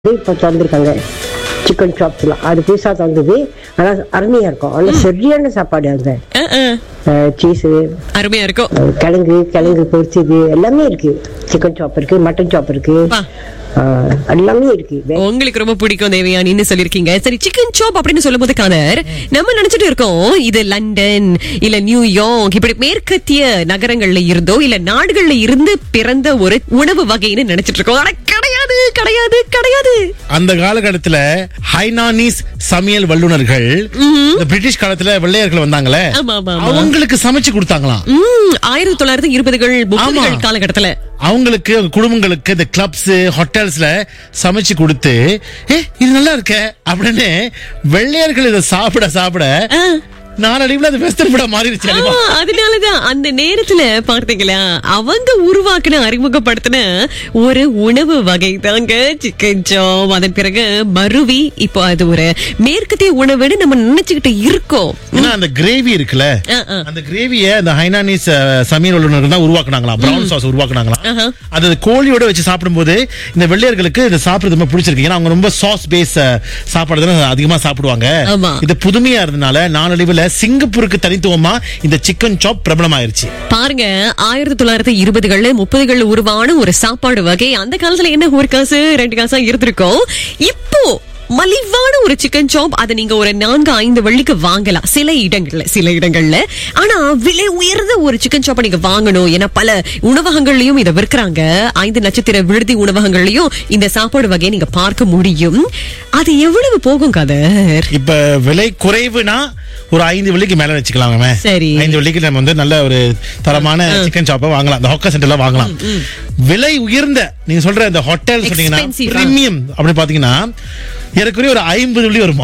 இப்போ திறந்துருக்காங்க சிக்கன் சாப்ஸ்லாம் அது புதுசாக திறந்தது ஆனால் அருமையாக இருக்கும் ஆனால் சரியான சாப்பாடு அங்கே அஹ், அஹ். சீஸு அருமையா இருக்கும் கிழங்கு கிழங்கு பொரிச்சது எல்லாமே இருக்கு சிக்கன் சாப் இருக்கு மட்டன் சாப் இருக்கு பா. அஹ், எல்லாமே இருக்கு வே- உங்களுக்கு ரொம்ப பிடிக்கும் தேவையானின்னு சொல்லிருக்கீங்க சரி சிக்கன் சாப் அப்படின்னு சொல்லும் போது காதர் நம்ம நினைச்சிட்டு இருக்கோம் இது லண்டன் இல்ல நியூயார்க் இப்படி மேற்கத்திய நகரங்கள்ல இருந்தோ இல்ல நாடுகள்ல இருந்து பிறந்த ஒரு உணவு வகைன்னு நினைச்சிட்டு இருக்கோம் ஆனா கிடையாது கிடையாது கிடையாது அந்த காலகட்டத்துல ஹைனானீஸ் சமையல் வல்லுனர்கள் இந்த பிரிட்டிஷ் காலத்துல வெள்ளையர்கள் வந்தாங்களே ஆமா, ஆமா, ஆமா. அவங்களுக்கு சமைச்சு கொடுத்தாங்களாம் உம் ஆயிரத்தி தொள்ளாயிரத்தி இருபதுகள் முப்பதுகள் ஆமா. காலகட்டத்துல அவங்களுக்கு அவங்க குடும்பங்களுக்கு இந்த கிளப்ஸ் ஹோட்டல்ஸ்ல சமைச்சு கொடுத்து ஏ இது நல்லா இருக்க அப்படின்னு வெள்ளையர்கள் இதை சாப்பிட சாப்பிட ஆ. நாளடைவுல அது வெஸ்டர்ன் ஃபுட்டா மாறிடுச்சு ஆமா, அதனாலதான் அந்த நேரத்துல பார்த்தீங்களா அவங்க உருவாக்குன அறிமுகப்படுத்தின ஒரு உணவு வகை தாங்க சிக்கன் சாப் அதன் பிறகு மருவி இப்போ அது ஒரு மேற்கத்திய உணவுன்னு நம்ம நினைச்சுக்கிட்டு இருக்கோம் ஏன்னா அந்த கிரேவி இருக்குல்ல ஆ, ஆ. அந்த கிரேவிய அந்த ஹைனானீஸ் அஹ், சமையல் வல்லுநர்கள் தான் உருவாக்குனாங்களாம் பிரவுன் சாஸ் உருவாக்குனாங்களாம் ஆஹா. அது கோழியோட வச்சு சாப்பிடும்போது இந்த வெள்ளையர்களுக்கு இதை சாப்பிடுறது ரொம்ப பிடிச்சிருக்கு ஏன்னா அவங்க ரொம்ப சாஸ் பேஸ் சாப்பாடு தானே அதிகமா சாப்பிடுவாங்க ஆமா. இது புதுமையா இருந்தனால நாளடைவுல சிங்கப்பூருக்கு தனித்துவமா இந்த சிக்கன் சாப் பிரபலமாயிருச்சு பாருங்க ஆயிரத்தி தொள்ளாயிரத்தி இருபதுகள்ல முப்பதுகள்ல உருவான ஒரு சாப்பாடு வகை அந்த காலத்துல என்ன ஒரு காசு ரெண்டு காசா இருந்திருக்கும் இப்போ மலிவான ஒரு சிக்கன் சாப் அதை நீங்க ஒரு நான்கு ஐந்து வெள்ளிக்கு வாங்கலாம் சில இடங்கள்ல சில இடங்கள்ல ஆனா விலை உயர்ந்த ஒரு சிக்கன் சாப்பை நீங்க வாங்கணும் ஏன்னா பல உணவகங்கள்லயும் இதை விற்கிறாங்க ஐந்து நட்சத்திர விடுதி உணவகங்கள்லயும் இந்த சாப்பாடு வகையை நீங்க பார்க்க முடியும் அது எவ்வளவு போகும் கதர் இப்ப விலை குறைவுனா ஒரு ஐந்து வெள்ளிக்கு மேல வச்சுக்கலாம் மேம். சரி. ஐந்து வெள்ளிக்கு நம்ம வந்து நல்ல ஒரு தரமான சிக்கன் சாப்பை வாங்கலாம் இந்த ஹாக்கா சென்டர்ல வாங்கலாம் விலை உயர்ந்த நீங்க சொல்ற இந்த ஹோட்டல் சொன்னீங்கன்னா Expensive, ஆ. பிரீமியம் அப்படி பாத்தீங்கன்னா ஏறக்குறைய ஒரு ஐம்பது வெள்ளி வருமா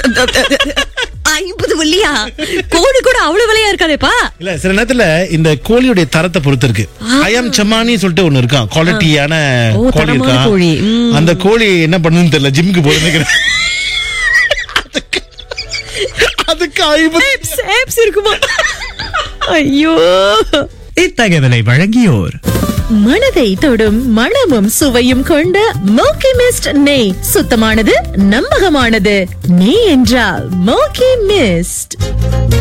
ஐம்பது வெள்ளியா கோழி கூட அவ்வளவு விலையா இருக்காதேப்பா இல்ல சில நேரத்துல இந்த கோழியுடைய தரத்தை பொறுத்து இருக்கு அயம் சம்மானி சொல்லிட்டு ஒண்ணு இருக்கான் குவாலிட்டியான ஓ, கோழி தரமான இருக்கான் கோழி. ம். அந்த கோழி என்ன பண்ணுன்னு தெரியல ஜிம்முக்கு போகுது நினைக்கிறேன். அதுக்கு- அதுக்கு ஐம்பது Apps, apps இருக்குமா ஐயோ இத்தகவலை வழங்கியோர் மனதை தொடும் மணமும் சுவையும் கொண்ட மோக்கி மிஸ்ட் நெய் சுத்தமானது நம்பகமானது நெய் என்றால் மோக்கி மிஸ்ட்